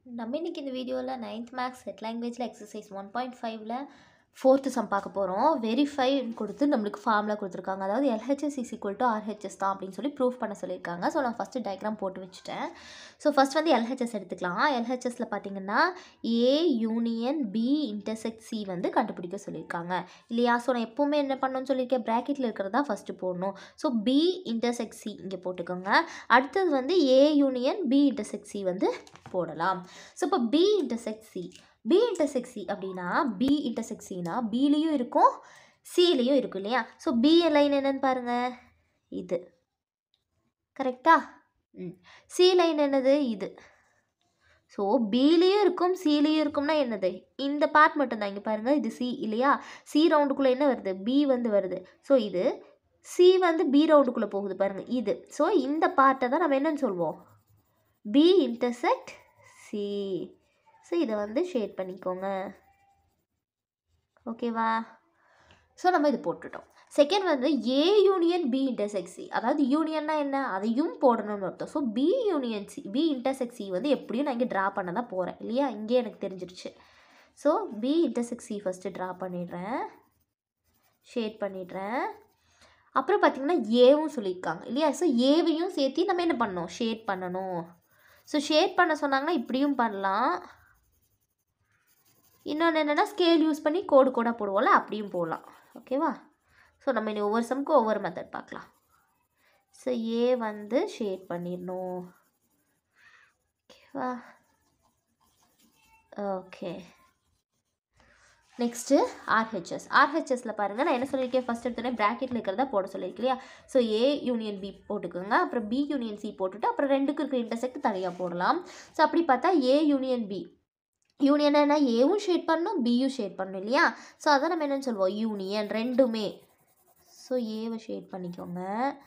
நம்ம இன்னைக்கு இந்த வீடியோவில் நைன்த் மேக்ஸ் செட் லாங்குவேஜில் எக்ஸசைஸ் ஒன் பாயிண்ட் ஃபைவ்ல ஃபோர்த்து சம் பார்க்க போகிறோம் வெரிஃபைன்னு கொடுத்து நம்மளுக்கு ஃபார்முலா கொடுத்துருக்காங்க அதாவது LHS is equal to RHS தான் அப்படின்னு சொல்லி ப்ரூஃப் பண்ண சொல்லியிருக்காங்க ஸோ நான் ஃபஸ்ட்டு டயக்ராம் போட்டு வச்சுட்டேன் ஸோ ஃபஸ்ட் வந்து எல்ஹெச்எஸ் எடுத்துக்கலாம் எல்ஹெச்எஸில் பார்த்தீங்கன்னா A union B intersect C வந்து கண்டுபிடிக்க சொல்லியிருக்காங்க இல்லையா ஸோ நான் எப்போவுமே என்ன பண்ணணும்னு சொல்லியிருக்கேன் ப்ராக்கெட்டில் இருக்கிறதா ஃபஸ்ட்டு போடணும் ஸோ பி இன்டர்செக்ட் சி இங்கே போட்டுக்கோங்க அடுத்தது வந்து A union B intersect C வந்து போடலாம் ஸோ இப்போ B intersect C B intersect C அப்படின்னா பி இன்டர்செக்ட் சினா பிலையும் இருக்கும் சிலையும் இருக்கும் இல்லையா ஸோ பி லைன் என்னன்னு பாருங்க இது கரெக்டா ம் சி லைன் என்னது இது ஸோ பிலையும் இருக்கும் சிலையும் இருக்கும்னா என்னது இந்த பார்ட் மட்டும்தான் இங்கே பாருங்கள் இது சி இல்லையா சி ரவுண்டுக்குள்ளே என்ன வருது பி வந்து வருது ஸோ இது சி வந்து பி ரவுண்டுக்குள்ளே போகுது பாருங்கள் இது ஸோ இந்த பார்ட்டை தான் நம்ம என்னன்னு சொல்வோம் பி இன்டர்செக்ட் சி ஸோ இதை வந்து ஷேட் பண்ணிக்கோங்க ஓகேவா ஸோ நம்ம இது போட்டுட்டோம் செகண்ட் வந்து A union B intersect C அதாவது யூனியன்னா என்ன அதையும் போடணும்னு அர்த்தம் so B union C B intersect C வந்து எப்படியும் நான் இங்கே ட்ரா பண்ண தான் போகிறேன் இல்லையா இங்கே எனக்கு தெரிஞ்சிருச்சு so B intersect C first draw பண்ணிடுறேன் ஷேட் பண்ணிடுறேன் அப்புறம் பார்த்திங்கன்னா ஏவும் சொல்லியிருக்காங்க இல்லையா ஸோ ஏவையும் சேர்த்து நம்ம என்ன பண்ணணும் ஷேட் பண்ணணும் ஸோ ஷேட் பண்ண சொன்னாங்கன்னா இப்படியும் பண்ணலாம் இன்னொன்று என்னென்னா ஸ்கேல் யூஸ் பண்ணி கோடு கோடாக போடுவோம்ல அப்படியும் போடலாம் ஓகேவா ஸோ நம்ம இனி ஒவ்வொரு சம்க்கு ஒவ்வொரு மெத்தட் பார்க்கலாம் ஸோ ஏ வந்து ஷேட் பண்ணிடணும் ஓகேவா ஓகே நெக்ஸ்ட்டு ஆர்ஹெச்எஸ் ஆர்ஹெச்எஸில் பாருங்கள் நான் என்ன சொல்லியிருக்கேன் ஃபஸ்ட் எடுத்தோடனே ப்ராக்கெட்டில் இருக்கிறதா போட சொல்லியிருக்கேன் இல்லையா ஸோ ஏ யூனியன் பி போட்டுக்கோங்க அப்புறம் பி யூனியன் சி போட்டுட்டு அப்புறம் ரெண்டுக்கு இருக்கிற இன்டர்செக்ட் தனியாக போடலாம் ஸோ அப்படி பார்த்தா ஏ யூனியன் பி யூனியன் என்ன ஏவும் ஷேட் பண்ணணும் பியும் ஷேட் பண்ணணும் இல்லையா ஸோ அதை நம்ம என்னென்னு சொல்லுவோம் யூனியன் ரெண்டுமே ஸோ ஏவை ஷேட் பண்ணிக்கோங்க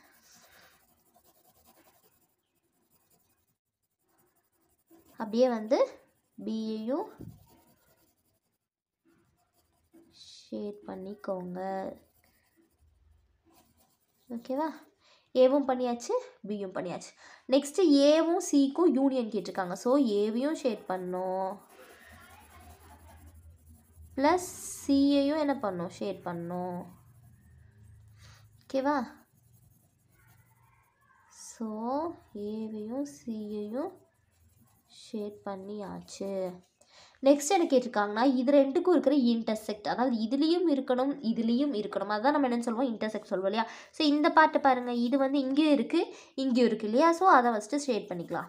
அப்படியே வந்து பியையும் ஷேட் பண்ணிக்கோங்க ஓகேவா ஏவும் பண்ணியாச்சு பியும் பண்ணியாச்சு நெக்ஸ்ட்டு ஏவும் சிக்கும் யூனியன் கேட்டிருக்காங்க ஸோ ஏவையும் ஷேட் பண்ணோம் ப்ளஸ் சியையும் என்ன பண்ணும் ஷேட் பண்ணும் ஓகேவா ஸோ ஏவையும் சியையும் ஷேட் பண்ணியாச்சு நெக்ஸ்ட் என்ன கேட்டிருக்காங்கன்னா இது ரெண்டுக்கும் இருக்கிற இன்டர்செக்ட் அதாவது இதுலேயும் இருக்கணும் இதுலேயும் இருக்கணும் அதுதான் நம்ம என்னென்னு சொல்லுவோம் இன்டர்செக்ட் சொல்லுவோம் இல்லையா ஸோ இந்த பாட்டை பாருங்கள் இது வந்து இங்கேயும் இருக்குது இங்கேயும் இருக்குது இல்லையா ஸோ அதை ஃபஸ்ட்டு ஷேட் பண்ணிக்கலாம்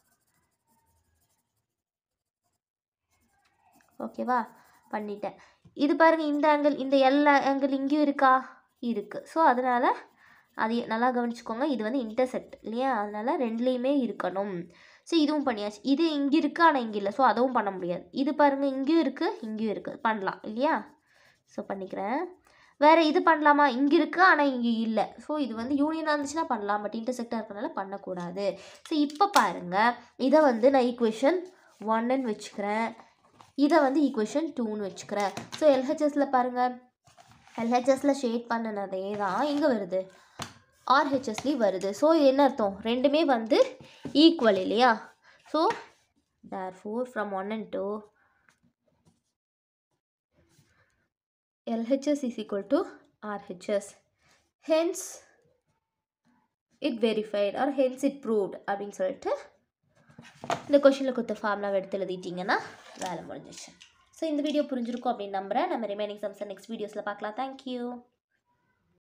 ஓகேவா பண்ணிட்டேன் இது பாருங்கள் இந்த ஆங்கிள் இந்த எல்லா ஆங்கிள் இங்கேயும் இருக்கா இருக்குது ஸோ அதனால் அது நல்லா கவனிச்சுக்கோங்க இது வந்து இன்டர்செக்ட் இல்லையா அதனால் ரெண்டுலேயுமே இருக்கணும் ஸோ இதுவும் பண்ணியாச்சு இது இங்கே இருக்குது ஆனால் இங்கே இல்லை ஸோ அதுவும் பண்ண முடியாது இது பாருங்கள் இங்கேயும் இருக்குது இங்கேயும் இருக்குது பண்ணலாம் இல்லையா ஸோ பண்ணிக்கிறேன் வேறு இது பண்ணலாமா இங்கே இருக்குது ஆனால் இங்கே இல்லை ஸோ இது வந்து யூனியனாக இருந்துச்சுன்னா பண்ணலாம் பட் இன்டர்செக்டாக இருக்கிறனால பண்ணக்கூடாது ஸோ இப்போ பாருங்கள் இதை வந்து நான் ஈக்குவேஷன் ஒன்னுன்னு வச்சுக்கிறேன் இதை வந்து ஈக்குவேஷன் டூன்னு வச்சுக்கிறேன் ஸோ எல்ஹெச்எஸில் பாருங்கள் எல்ஹெச்எஸில் ஷேட் பண்ணினதே தான் இங்கே வருது ஆர்ஹெச்எஸ்லேயும் வருது ஸோ என்ன அர்த்தம் ரெண்டுமே வந்து ஈக்குவல் இல்லையா so therefore from one and two LHS is equal to RHS hence it verified or hence it proved அப்படின்னு சொல்லிட்டு இந்த கொஷினில் கொடுத்த ஃபார்ம்லாம் எடுத்து எழுதிட்டிங்கன்னா வேலை முடிஞ்சிச்சு ஸோ இந்த வீடியோ புரிஞ்சிருக்கும் அப்படின்னு நம்புகிறேன் நம்ம ரிமைனிங் சம்ஸை நெக்ஸ்ட் வீடியோஸில் பார்க்கலாம் தேங்க்யூ